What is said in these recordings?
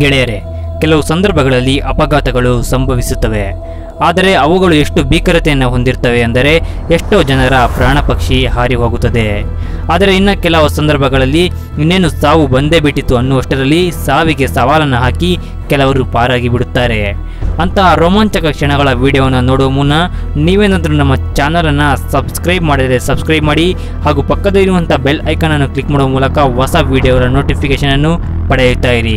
ಗೆಳೆಯರೆ ಕೆಲವು ಸಂದರ್ಭಗಳಲ್ಲಿ ಅಪಘಾತಗಳು ಸಂಭವಿಸುತ್ತವೆ ಆದರೆ ಅವುಗಳು ಎಷ್ಟು ಭೀಕರತೆಯನ್ನು ಹೊಂದಿರ್ತವೆ ಅಂದರೆ ಎಷ್ಟೋ ಜನರ ಪ್ರಾಣ ಪಕ್ಷಿ ಹಾರಿ ಹೋಗುತ್ತದೆ ಆದರೆ ಇನ್ನು ಕೆಲವು ಸಂದರ್ಭಗಳಲ್ಲಿ ಇನ್ನೇನು ಸಾವು ಬಂದೇ ಬಿಟ್ಟಿತು ಅನ್ನುವಷ್ಟರಲ್ಲಿ ಸಾವಿಗೆ ಸವಾಲನ್ನು ಹಾಕಿ ಕೆಲವರು ಪಾರಾಗಿ ಬಿಡುತ್ತಾರೆ ಅಂತಹ ರೋಮಾಂಚಕ ಕ್ಷಣಗಳ ವಿಡಿಯೋವನ್ನು ನೋಡುವ ಮುನ್ನ ನೀವೇನಾದರೂ ನಮ್ಮ ಚಾನಲನ್ನು ಸಬ್ಸ್ಕ್ರೈಬ್ ಮಾಡಿದರೆ ಸಬ್ಸ್ಕ್ರೈಬ್ ಮಾಡಿ ಹಾಗೂ ಪಕ್ಕದಲ್ಲಿರುವಂಥ ಬೆಲ್ ಐಕಾನನ್ನು ಕ್ಲಿಕ್ ಮಾಡುವ ಮೂಲಕ ಹೊಸ ವಿಡಿಯೋಗಳ ನೋಟಿಫಿಕೇಷನನ್ನು ಪಡೆಯುತ್ತಾ ಇರಿ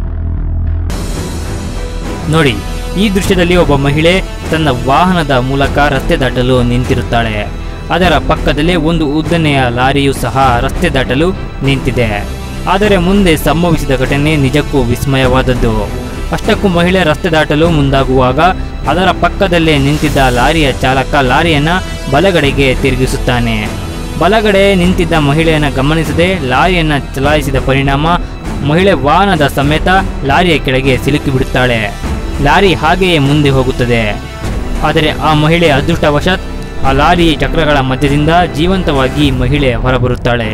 ನೋಡಿ ಈ ದೃಶ್ಯದಲ್ಲಿ ಒಬ್ಬ ಮಹಿಳೆ ತನ್ನ ವಾಹನದ ಮೂಲಕ ರಸ್ತೆ ದಾಟಲು ನಿಂತಿರುತ್ತಾಳೆ ಅದರ ಪಕ್ಕದಲ್ಲೇ ಒಂದು ಉದ್ದನೆಯ ಲಾರಿಯೂ ಸಹ ರಸ್ತೆ ದಾಟಲು ನಿಂತಿದೆ ಆದರೆ ಮುಂದೆ ಸಂಭವಿಸಿದ ಘಟನೆ ನಿಜಕ್ಕೂ ವಿಸ್ಮಯವಾದದ್ದು ಅಷ್ಟಕ್ಕೂ ಮಹಿಳೆ ರಸ್ತೆ ದಾಟಲು ಮುಂದಾಗುವಾಗ ಅದರ ಪಕ್ಕದಲ್ಲೇ ನಿಂತಿದ್ದ ಲಾರಿಯ ಚಾಲಕ ಲಾರಿಯನ್ನು ಬಲಗಡೆಗೆ ತಿರುಗಿಸುತ್ತಾನೆ ಬಲಗಡೆ ನಿಂತಿದ್ದ ಮಹಿಳೆಯನ್ನು ಗಮನಿಸದೆ ಲಾರಿಯನ್ನು ಚಲಾಯಿಸಿದ ಪರಿಣಾಮ ಮಹಿಳೆ ವಾಹನದ ಸಮೇತ ಲಾರಿಯ ಕೆಳಗೆ ಸಿಲುಕಿ ಬಿಡುತ್ತಾಳೆ ಲಾರಿ ಹಾಗೆಯೇ ಮುಂದೆ ಹೋಗುತ್ತದೆ ಆದರೆ ಆ ಮಹಿಳೆ ಅದೃಷ್ಟವಶಾತ್ ಆ ಲಾರಿ ಚಕ್ರಗಳ ಮಧ್ಯದಿಂದ ಜೀವಂತವಾಗಿ ಮಹಿಳೆ ಹೊರಬರುತ್ತಾಳೆ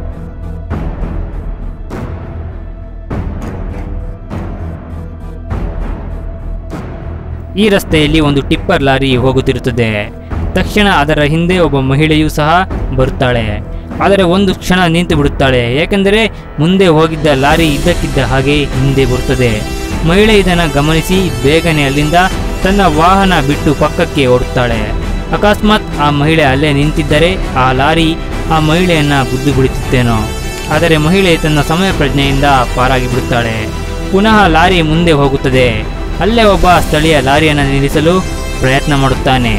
ಈ ರಸ್ತೆಯಲ್ಲಿ ಒಂದು ಟಿಪ್ಪರ್ ಲಾರಿ ಹೋಗುತ್ತಿರುತ್ತದೆ ತಕ್ಷಣ ಅದರ ಹಿಂದೆ ಒಬ್ಬ ಮಹಿಳೆಯೂ ಸಹ ಬರುತ್ತಾಳೆ ಆದರೆ ಒಂದು ಕ್ಷಣ ನಿಂತು ಬಿಡುತ್ತಾಳೆ ಏಕೆಂದರೆ ಮುಂದೆ ಹೋಗಿದ್ದ ಲಾರಿ ಇದ್ದಕ್ಕಿದ್ದ ಹಾಗೆ ಹಿಂದೆ ಬರುತ್ತದೆ ಮಹಿಳೆ ಇದನ್ನು ಗಮನಿಸಿ ಬೇಗನೆ ಅಲ್ಲಿಂದ ತನ್ನ ವಾಹನ ಬಿಟ್ಟು ಪಕ್ಕಕ್ಕೆ ಓಡುತ್ತಾಳೆ ಅಕಸ್ಮಾತ್ ಆ ಮಹಿಳೆ ಅಲ್ಲೇ ನಿಂತಿದ್ದರೆ ಆ ಲಾರಿ ಆ ಮಹಿಳೆಯನ್ನ ಬುದ್ಧಿ ಬಿಡುತ್ತಿತ್ತೇನೋ ಆದರೆ ಮಹಿಳೆ ತನ್ನ ಸಮಯ ಪ್ರಜ್ಞೆಯಿಂದ ಪಾರಾಗಿ ಬಿಡುತ್ತಾಳೆ ಪುನಃ ಲಾರಿ ಮುಂದೆ ಹೋಗುತ್ತದೆ ಅಲ್ಲೇ ಒಬ್ಬ ಸ್ಥಳೀಯ ಲಾರಿಯನ್ನು ನಿಲ್ಲಿಸಲು ಪ್ರಯತ್ನ ಮಾಡುತ್ತಾನೆ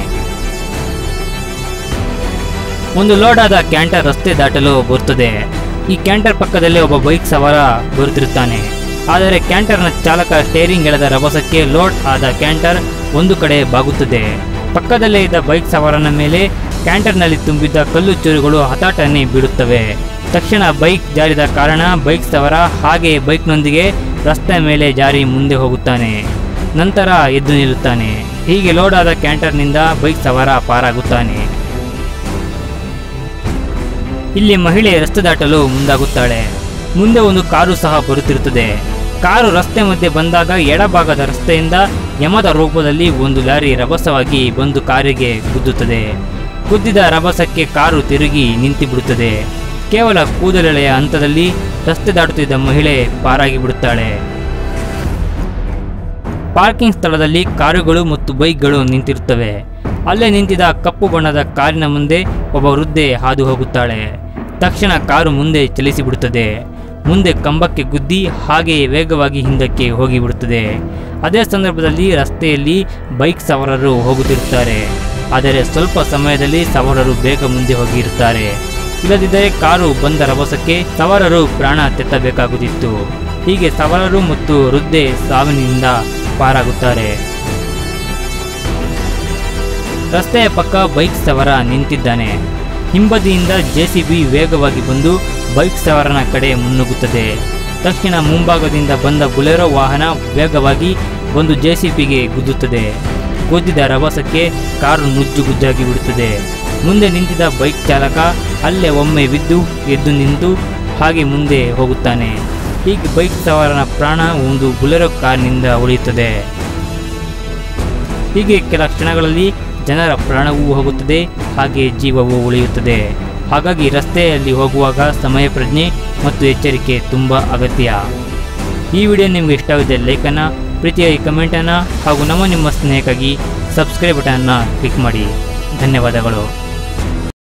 ಒಂದು ಲೋಡ್ ಆದ ಕ್ಯಾಂಟರ್ ರಸ್ತೆ ದಾಟಲು ಬರುತ್ತದೆ ಈ ಕ್ಯಾಂಟರ್ ಪಕ್ಕದಲ್ಲೇ ಒಬ್ಬ ಬೈಕ್ ಸವಾರ ಬರುತ್ತಿರುತ್ತಾನೆ ಆದರೆ ಕ್ಯಾಂಟರ್ನ ಚಾಲಕ ಸ್ಟೇರಿಂಗ್ ಎಳೆದ ರಭಸಕ್ಕೆ ಲೋಡ್ ಆದ ಕ್ಯಾಂಟರ್ ಒಂದು ಕಡೆ ಬಾಗುತ್ತದೆ ಪಕ್ಕದಲ್ಲೇ ಇದ್ದ ಬೈಕ್ ಸವಾರನ ಮೇಲೆ ಕ್ಯಾಂಟರ್ನಲ್ಲಿ ತುಂಬಿದ್ದ ಕಲ್ಲು ಚೂರುಗಳು ಹತಾಟನೆ ಬೀಳುತ್ತವೆ ತಕ್ಷಣ ಬೈಕ್ ಜಾರಿದ ಕಾರಣ ಬೈಕ್ ಸವಾರ ಹಾಗೆ ಬೈಕ್ನೊಂದಿಗೆ ರಸ್ತೆ ಮೇಲೆ ಜಾರಿ ಮುಂದೆ ಹೋಗುತ್ತಾನೆ ನಂತರ ಎದ್ದು ನಿಲ್ಲುತ್ತಾನೆ ಹೀಗೆ ಲೋಡ್ ಆದ ಕ್ಯಾಂಟರ್ನಿಂದ ಬೈಕ್ ಸವಾರ ಪಾರಾಗುತ್ತಾನೆ ಇಲ್ಲಿ ಮಹಿಳೆ ರಸ್ತೆ ದಾಟಲು ಮುಂದಾಗುತ್ತಾಳೆ ಮುಂದೆ ಒಂದು ಕಾರು ಸಹ ಬರುತ್ತಿರುತ್ತದೆ ಕಾರು ರಸ್ತೆ ಮಧ್ಯೆ ಬಂದಾಗ ಎಡಭಾಗದ ರಸ್ತೆಯಿಂದ ಯಮದ ರೂಪದಲ್ಲಿ ಒಂದು ಲಾರಿ ರಭಸವಾಗಿ ಬಂದು ಕಾರಿಗೆ ಗುದ್ದುತ್ತದೆ ಗುದ್ದಿದ ರಭಸಕ್ಕೆ ಕಾರು ತಿರುಗಿ ನಿಂತು ಬಿಡುತ್ತದೆ ಕೇವಲ ಕೂದಲೆಳೆಯ ಹಂತದಲ್ಲಿ ರಸ್ತೆ ದಾಟುತ್ತಿದ್ದ ಮಹಿಳೆ ಪಾರಾಗಿ ಬಿಡುತ್ತಾಳೆ ಪಾರ್ಕಿಂಗ್ ಸ್ಥಳದಲ್ಲಿ ಕಾರುಗಳು ಮತ್ತು ಬೈಕ್ಗಳು ನಿಂತಿರುತ್ತವೆ ಅಲ್ಲೇ ನಿಂತಿದ್ದ ಕಪ್ಪು ಬಣ್ಣದ ಕಾರಿನ ಮುಂದೆ ಒಬ್ಬ ವೃದ್ಧೆ ಹಾದು ಹೋಗುತ್ತಾಳೆ ತಕ್ಷಣ ಕಾರು ಮುಂದೆ ಚಲಿಸಿಬಿಡುತ್ತದೆ ಮುಂದೆ ಕಂಬಕ್ಕೆ ಗುದ್ದಿ ಹಾಗೆಯೇ ವೇಗವಾಗಿ ಹಿಂದಕ್ಕೆ ಹೋಗಿಬಿಡುತ್ತದೆ ಅದೇ ಸಂದರ್ಭದಲ್ಲಿ ರಸ್ತೆಯಲ್ಲಿ ಬೈಕ್ ಸವಾರರು ಹೋಗುತ್ತಿರುತ್ತಾರೆ ಆದರೆ ಸ್ವಲ್ಪ ಸಮಯದಲ್ಲಿ ಸವಾರರು ಬೇಗ ಮುಂದೆ ಹೋಗಿರುತ್ತಾರೆ ಇಲ್ಲದಿದ್ದರೆ ಕಾರು ಬಂದ ರಭಸಕ್ಕೆ ಸವಾರರು ಪ್ರಾಣ ತೆತ್ತಬೇಕಾಗುತ್ತಿತ್ತು ಹೀಗೆ ಸವಾರರು ಮತ್ತು ವೃದ್ಧೆ ಸಾವಿನಿಂದ ಪಾರಾಗುತ್ತಾರೆ ರಸ್ತೆಯ ಪಕ್ಕ ಬೈಕ್ ಸವಾರ ನಿಂತಿದ್ದಾನೆ ಹಿಂಬದಿಯಿಂದ ಜೆಸಿಬಿ ವೇಗವಾಗಿ ಬಂದು ಬೈಕ್ ಸವಾರನ ಕಡೆ ಮುನ್ನುಗ್ಗುತ್ತದೆ ತಕ್ಷಣ ಮುಂಭಾಗದಿಂದ ಬಂದ ಬುಲೆರೋ ವಾಹನ ವೇಗವಾಗಿ ಒಂದು ಜೆಸಿಬಿಗೆ ಗುದ್ದುತ್ತದೆ ಗುದ್ದಿದ ರಭಸಕ್ಕೆ ಕಾರು ನುಜ್ಜುಗುಜ್ಜಾಗಿ ಬಿಡುತ್ತದೆ ಮುಂದೆ ನಿಂತಿದ್ದ ಬೈಕ್ ಚಾಲಕ ಅಲ್ಲೇ ಒಮ್ಮೆ ಬಿದ್ದು ಎದ್ದು ನಿಂತು ಹಾಗೆ ಮುಂದೆ ಹೋಗುತ್ತಾನೆ ಹೀಗೆ ಬೈಕ್ ಸವಾರನ ಪ್ರಾಣ ಒಂದು ಬುಲೆರೋ ಕಾರ್ನಿಂದ ಉಳಿಯುತ್ತದೆ ಹೀಗೆ ಕೆಲ ಕ್ಷಣಗಳಲ್ಲಿ ಜನರ ಪ್ರಾಣವೂ ಹೋಗುತ್ತದೆ ಹಾಗೆ ಜೀವವೂ ಉಳಿಯುತ್ತದೆ ಹಾಗಾಗಿ ರಸ್ತೆಯಲ್ಲಿ ಹೋಗುವಾಗ ಸಮಯ ಪ್ರಜ್ಞೆ ಮತ್ತು ಎಚ್ಚರಿಕೆ ತುಂಬ ಅಗತ್ಯ ಈ ವಿಡಿಯೋ ನಿಮಗೆ ಇಷ್ಟವಿದ್ದರೆ ಲೈಕನ್ನು ಪ್ರೀತಿಯಾಗಿ ಕಮೆಂಟನ್ನು ಹಾಗೂ ನಮ್ಮ ನಿಮ್ಮ ಸ್ನೇಹಕ್ಕಾಗಿ ಸಬ್ಸ್ಕ್ರೈಬ್ ಬಟನ್ನ ಕ್ಲಿಕ್ ಮಾಡಿ ಧನ್ಯವಾದಗಳು